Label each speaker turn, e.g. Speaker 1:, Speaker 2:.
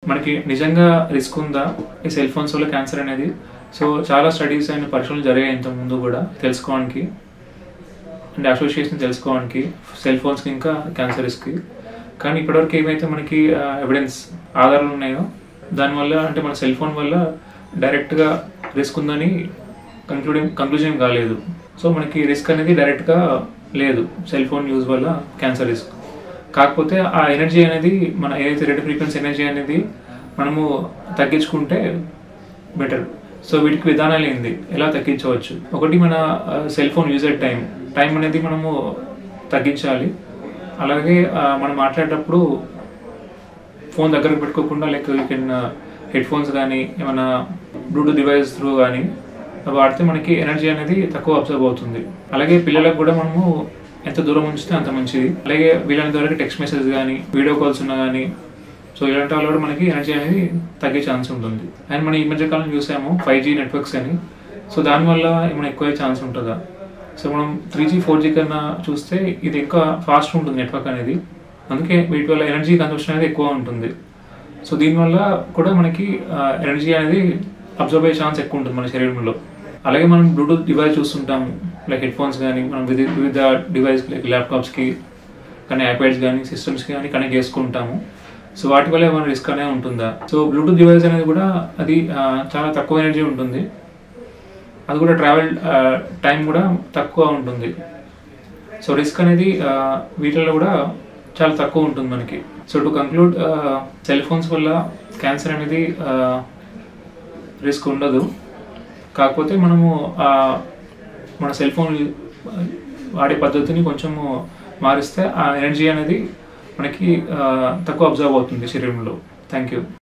Speaker 1: మనకి నిజంగా రిస్క్ ఉందా ఈ సెల్ ఫోన్స్ వల్ల క్యాన్సర్ అనేది సో చాలా స్టడీస్ అండ్ పరిశోధనలు జరిగాయి ఇంత ముందు కూడా తెలుసుకోవడానికి అండ్ అసోసియేషన్ తెలుసుకోవడానికి సెల్ ఫోన్స్కి ఇంకా క్యాన్సర్ రిస్క్కి కానీ ఇప్పటివరకు ఏమైతే మనకి ఎవిడెన్స్ ఆధారాలు ఉన్నాయో దానివల్ల అంటే మన సెల్ ఫోన్ వల్ల డైరెక్ట్గా రిస్క్ ఉందని కంక్లూడింగ్ కంక్లూజన్ కాలేదు సో మనకి రిస్క్ అనేది డైరెక్ట్గా లేదు సెల్ ఫోన్ యూజ్ వల్ల క్యాన్సర్ రిస్క్ కాకపోతే ఆ ఎనర్జీ అనేది మన ఏదైతే రేడియో ఫ్రీక్వెన్సీ ఎనర్జీ అనేది మనము తగ్గించుకుంటే బెటర్ సో వీటికి విధానాలు ఏంది ఎలా తగ్గించవచ్చు ఒకటి మన cell phone user time time అనేది మనము తగ్గించాలి అలాగే ఆ, మనం మాట్లాడేటప్పుడు ఫోన్ దగ్గరకు పెట్టుకోకుండా like you can headphones కానీ ఏమైనా బ్లూటూత్ డివైస్ త్రూ కానీ వాడితే మనకి ఎనర్జీ అనేది తక్కువ అబ్జర్వ్ అవుతుంది అలాగే పిల్లలకు కూడా మనము ఎంత దూరం ఉంచితే అంత మంచిది అలాగే వీళ్ళని వరకు టెక్స్ట్ మెసేజ్ కానీ వీడియో కాల్స్ ఉన్నా కానీ సో ఇలాంటి వాళ్ళు కూడా మనకి ఎనర్జీ అనేది తగ్గే ఛాన్స్ ఉంటుంది అండ్ మనం ఈ మధ్య కాలం చూసాము ఫైవ్ జీ నెట్వర్క్స్ అని సో దానివల్ల ఏమైనా ఎక్కువ ఛాన్స్ ఉంటుందా సో మనం త్రీ జీ ఫోర్ జీ కన్నా చూస్తే ఇది ఇంకా ఫాస్ట్ ఉంటుంది నెట్వర్క్ అనేది అందుకే వీటి వల్ల ఎనర్జీ కన్సంప్షన్ అనేది ఎక్కువ ఉంటుంది సో దీనివల్ల కూడా మనకి ఎనర్జీ అనేది అబ్జర్వ్ అయ్యే ఛాన్స్ ఎక్కువ ఉంటుంది మన శరీరంలో అలాగే మనం బ్లూటూత్ డివైస్ చూస్తుంటాము లైక్ హెడ్ ఫోన్స్ కానీ మనం వివిధ వివిధ డివైస్ లైక్ ల్యాప్టాప్స్కి కానీ ఐప్యాడ్స్ కానీ సిస్టమ్స్కి కానీ కనెక్ట్ చేసుకుంటాము సో వాటి వల్ల ఏమైనా రిస్క్ అనేది ఉంటుందా సో బ్లూటూత్ డివైస్ అనేది కూడా అది ఆ, చాలా తక్కువ ఎనర్జీ ఉంటుంది అది కూడా ట్రావెల్ టైం కూడా తక్కువ ఉంటుంది సో రిస్క్ అనేది ఆ, వీటిల్లో కూడా చాలా తక్కువ ఉంటుంది మనకి so to conclude cell phones వల్ల క్యాన్సర్ అనేది రిస్క్ ఉండదు కాకపోతే మనము ఆ, మన సెల్ ఫోన్ వాడే పద్ధతిని కొంచెము మారిస్తే ఆ ఎనర్జీ అనేది మనకి ఆ, తక్కువ అబ్జర్వ్ అవుతుంది శరీరంలో థ్యాంక్ యూ